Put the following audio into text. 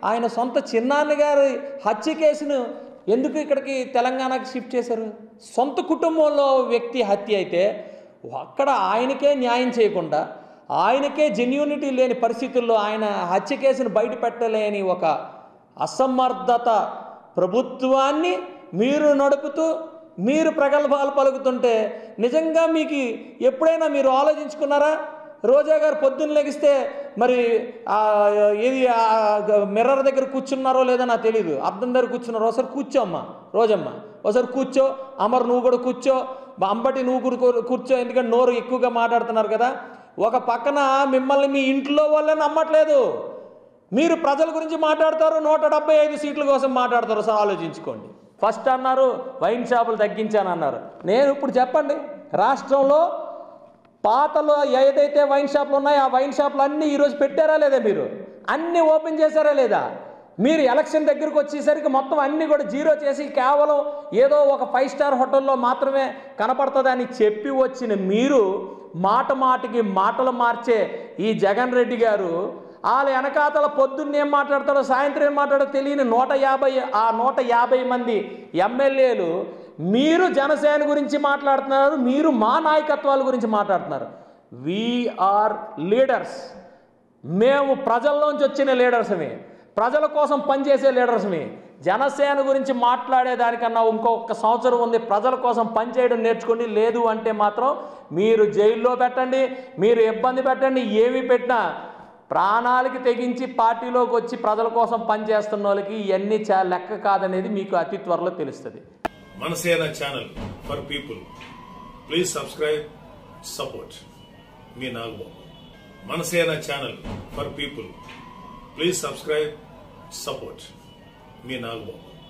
ఆయన సొంత చిన్నాన్న గారి హత్య కేసును ఎందుకు ఇక్కడికి తెలంగాణకి షిఫ్ట్ చేశారు సొంత కుటుంబంలో వ్యక్తి హత్య అయితే అక్కడ ఆయనకే న్యాయం చేయకుండా ఆయనకే జెన్యూనిటీ లేని పరిస్థితుల్లో ఆయన హత్య కేసును బయట పెట్టలేని ఒక అసమర్థత ప్రభుత్వాన్ని మీరు నడుపుతూ మీరు ప్రగల్భాలు పలుకుతుంటే నిజంగా మీకు ఎప్పుడైనా మీరు ఆలోచించుకున్నారా రోజా గారు పొద్దున్న లెగిస్తే మరి ఆ, ఏది ఆ, మిర్రర్ దగ్గర కూర్చున్నారో లేదో నాకు తెలియదు అద్దం దగ్గర కూర్చున్నారో ఒకసారి కూర్చో అమ్మ రోజమ్మ ఒకసారి కూర్చో అమర్ నువ్వు కూడా కూర్చో అంబటి నువ్వు కూడా కూ- కూర్చో ఎందుకంటే నోరు ఎక్కువగా మాట్లాడుతున్నారు కదా ఒక పక్కన మిమ్మల్ని మీ ఇంట్లో వాళ్ళే నమ్మట్లేదు మీరు ప్రజల గురించి మాట్లాడతారు నూట డెబ్బై ఐదు సీట్ల కోసం మాట్లాడతారు సార్ ఆలోచించుకోండి ఫస్ట్ అన్నారు వైన్ షాపులు తగ్గించానన్నారు నేను ఇప్పుడు చెప్పండి రాష్ట్రంలో పాతలో ఏదైతే వైన్ షాపులు ఉన్నాయో ఆ వైన్ షాపులు అన్నీ ఈరోజు పెట్టారా లేదా మీరు అన్నీ ఓపెన్ చేశారా లేదా మీరు ఎలక్షన్ దగ్గరకు వచ్చేసరికి మొత్తం అన్నీ కూడా జీరో చేసి కేవలం ఏదో ఒక ఫైవ్ స్టార్ హోటల్లో మాత్రమే కనపడుతుందని చెప్పి వచ్చిన మీరు మాట మాటికి మాటలు మార్చే ఈ జగన్ రెడ్డి గారు వాళ్ళ వెనకాతల పొద్దున్న ఏం మాట్లాడతాడో సాయంత్రం ఏం మాట్లాడో తెలియని నూట యాభై ఆ నూట యాభై మంది ఎమ్మెల్యేలు మీరు జనసేన గురించి మాట్లాడుతున్నారు మీరు మా నాయకత్వాల గురించి మాట్లాడుతున్నారు వీఆర్ లీడర్స్ మేము ప్రజల్లోంచి వచ్చిన లీడర్స్ని ప్రజల కోసం పనిచేసే లీడర్స్ని జనసేన గురించి మాట్లాడేదానికన్నా ఇంకొక సంవత్సరం ఉంది ప్రజల కోసం పనిచేయడం నేర్చుకోండి లేదు అంటే మాత్రం మీరు జైల్లో పెట్టండి మీరు ఇబ్బంది పెట్టండి ఏమి పెట్టినా ప్రాణాలకి తెగించి పార్టీలోకి వచ్చి ప్రజల కోసం పనిచేస్తున్న వాళ్ళకి ఇవన్నీ చా లెక్క కాదనేది మీకు అతి త్వరలో తెలుస్తుంది Manasena channel for people please subscribe support మీ Nagababu Manasena channel for people please subscribe support మీ నాగబాబు